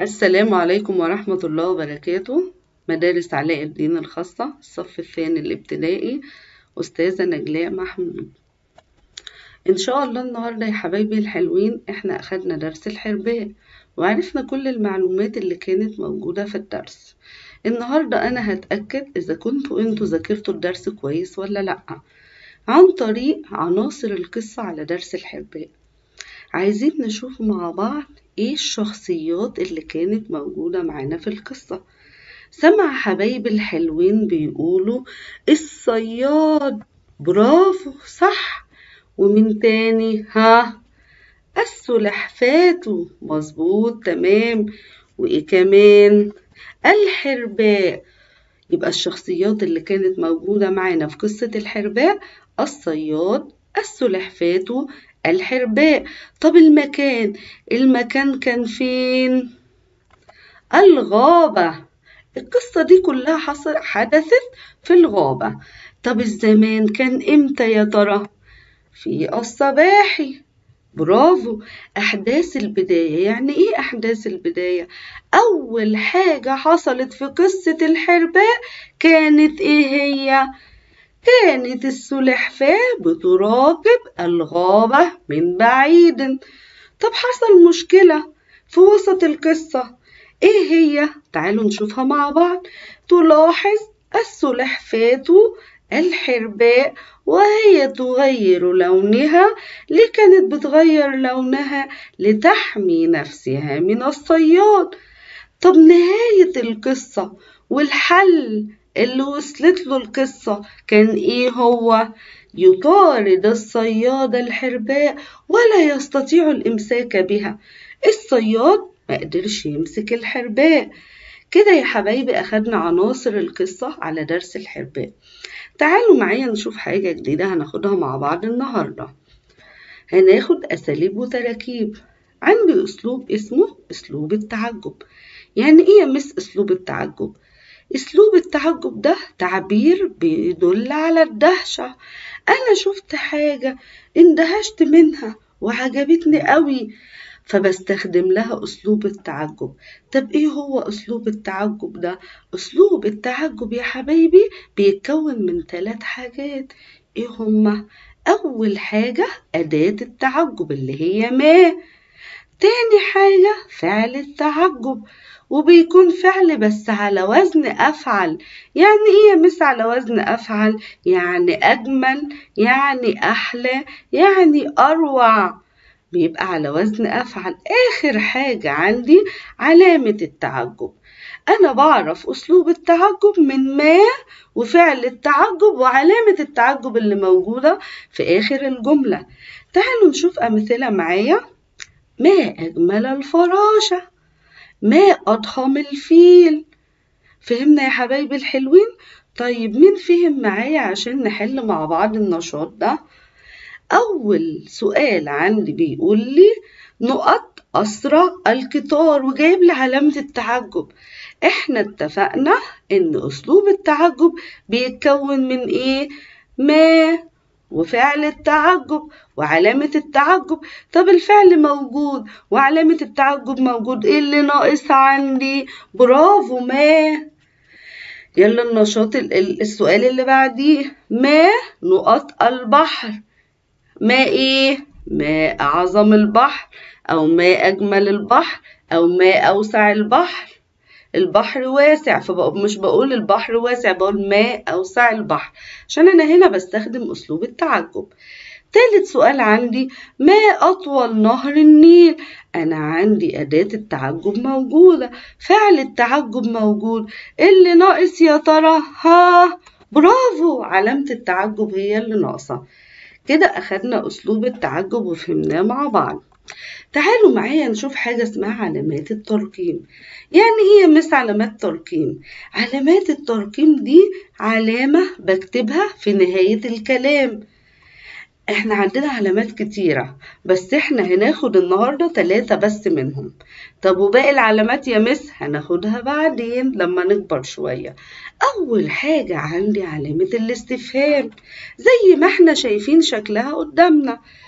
السلام عليكم ورحمة الله وبركاته مدارس علاء الدين الخاصة الصف الثاني الابتدائي أستاذة نجلاء محمود إن شاء الله النهاردة يا حبايبي الحلوين إحنا أخدنا درس الحرباء وعرفنا كل المعلومات اللي كانت موجودة في الدرس النهاردة أنا هتأكد إذا كنتوا أنتوا ذاكرتوا الدرس كويس ولا لأ عن طريق عناصر القصة على درس الحرباء عايزين نشوف مع بعض ايه الشخصيات اللي كانت موجودة معانا في القصة سمع حبايب الحلوين بيقولوا الصياد برافو صح ومن تاني ها السلحفاة مظبوط تمام وايه كمان الحرباء يبقى الشخصيات اللي كانت موجودة معانا في قصة الحرباء الصياد السلحفاة الحرباء طب المكان المكان كان فين الغابة القصة دي كلها حصل حدثت في الغابة طب الزمان كان امتى يا ترى في الصباحي برافو أحداث البداية يعني إيه أحداث البداية؟ أول حاجة حصلت في قصة الحرباء كانت إيه هي؟ كانت السلحفاة بتراقب الغابة من بعيد طب حصل مشكلة في وسط القصة ايه هي؟ تعالوا نشوفها مع بعض تلاحظ السلحفاة الحرباء وهي تغير لونها ليه كانت بتغير لونها لتحمي نفسها من الصياد طب نهاية القصة والحل اللي وصلت له القصة كان ايه هو يطارد الصياد الحرباء ولا يستطيع الامساك بها الصياد ما قدرش يمسك الحرباء كده يا حبايبي اخدنا عناصر القصة على درس الحرباء تعالوا معايا نشوف حاجة جديدة هناخدها مع بعض النهاردة هناخد أساليب وتراكيب عندي أسلوب اسمه أسلوب التعجب يعني إيه يا مس أسلوب التعجب؟ أسلوب التعجب ده تعبير بيدل على الدهشة أنا شفت حاجة اندهشت منها وعجبتني قوي فبستخدم لها أسلوب التعجب طب إيه هو أسلوب التعجب ده؟ أسلوب التعجب يا حبايبي بيتكون من ثلاث حاجات إيه هما؟ أول حاجة أداة التعجب اللي هي ما تاني حاجة فعل التعجب وبيكون فعل بس على وزن أفعل يعني إيه يا مس على وزن أفعل؟ يعني أجمل يعني أحلى يعني أروع بيبقى على وزن أفعل آخر حاجة عندي علامة التعجب أنا بعرف أسلوب التعجب من ما وفعل التعجب وعلامة التعجب اللي موجودة في آخر الجملة تعالوا نشوف أمثلة معايا ما أجمل الفراشة ما أضخم الفيل فهمنا يا حبايبي الحلوين طيب مين فهم معايا عشان نحل مع بعض النشاط ده أول سؤال عندي بيقول لي نقط أسرع القطار وجايب لي علامة التعجب احنا اتفقنا ان اسلوب التعجب بيتكون من ايه ما وفعل التعجب وعلامة التعجب طب الفعل موجود وعلامة التعجب موجود ايه اللي ناقص عندي برافو ما يلا النشاط السؤال اللي بعديه ما نقط البحر ما ايه ما اعظم البحر او ما اجمل البحر او ما اوسع البحر البحر واسع فمش بقول البحر واسع بقول ما اوسع البحر عشان انا هنا بستخدم اسلوب التعجب تالت سؤال عندي ما أطول نهر النيل أنا عندي أداة التعجب موجودة فعل التعجب موجود اللي ناقص يا ترى ها برافو علامة التعجب هي اللي ناقصة كده أخدنا أسلوب التعجب وفهمناه مع بعض تعالوا معايا نشوف حاجة اسمها علامات الترقيم يعني ايه يا مس علامات ترقيم علامات الترقيم دي علامة بكتبها في نهاية الكلام احنا عندنا علامات كتيرة بس احنا هناخد النهاردة تلاتة بس منهم طب وباقي العلامات يا مس هناخدها بعدين لما نكبر شوية أول حاجة عندي علامة الاستفهام زي ما احنا شايفين شكلها قدامنا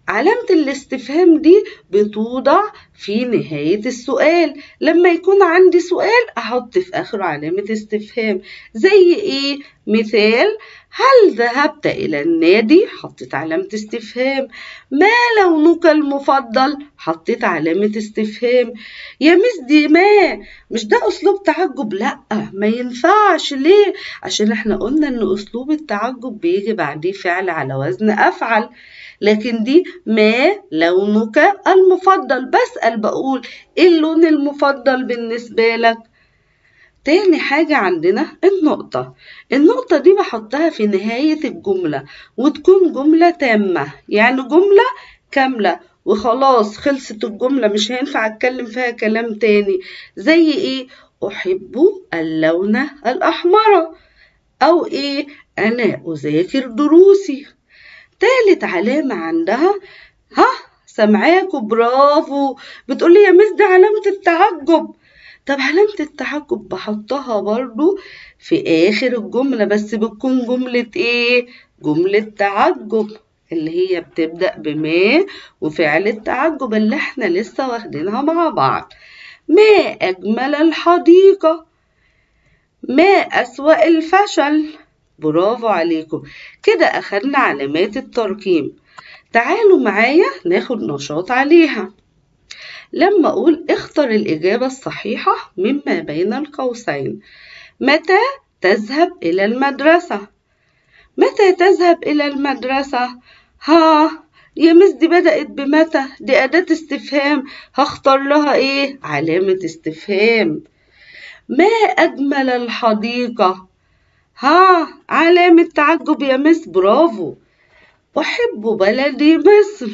علامة الاستفهام دي بتوضع في نهاية السؤال لما يكون عندي سؤال أحط في آخره علامة استفهام زي إيه؟ مثال هل ذهبت إلى النادي؟ حطيت علامة استفهام ما لونك المفضل؟ حطيت علامة استفهام يا مس دي ما مش ده أسلوب تعجب لأ ما ينفعش ليه؟ عشان احنا قلنا إن أسلوب التعجب بيجي بعديه فعل على وزن أفعل لكن دي ما لونك المفضل بسأل بقول ايه اللون المفضل بالنسبة لك تاني حاجة عندنا النقطة النقطة دي بحطها في نهاية الجملة وتكون جملة تامة يعني جملة كاملة وخلاص خلصت الجملة مش هينفع أتكلم فيها كلام تاني زي إيه أحب اللون الأحمر أو إيه أنا أذاكر دروسي تالت علامة عندها ها سامعاكوا برافو بتقولي يا مس دي علامة التعجب طب علامة التعجب بحطها برضو في آخر الجملة بس بتكون جملة إيه؟ جملة تعجب اللي هي بتبدأ بما وفعل التعجب اللي احنا لسه واخدينها مع بعض ما أجمل الحديقة ما أسوأ الفشل برافو عليكم كده أخدنا علامات الترقيم تعالوا معايا ناخد نشاط عليها لما أقول اختر الإجابة الصحيحة مما بين القوسين متى تذهب إلى المدرسة متى تذهب إلى المدرسة ها يا مس دي بدأت بمتى دي أداة استفهام هختار لها إيه علامة استفهام ما أجمل الحديقة ها علامة تعجب يا مس برافو أحب بلدي مصر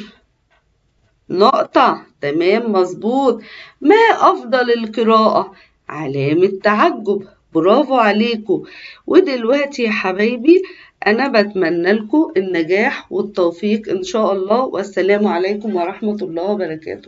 نقطة تمام مظبوط ما أفضل القراءة علامة تعجب برافو عليكم ودلوقتي يا حبايبي أنا بتمنى لكم النجاح والتوفيق إن شاء الله والسلام عليكم ورحمة الله وبركاته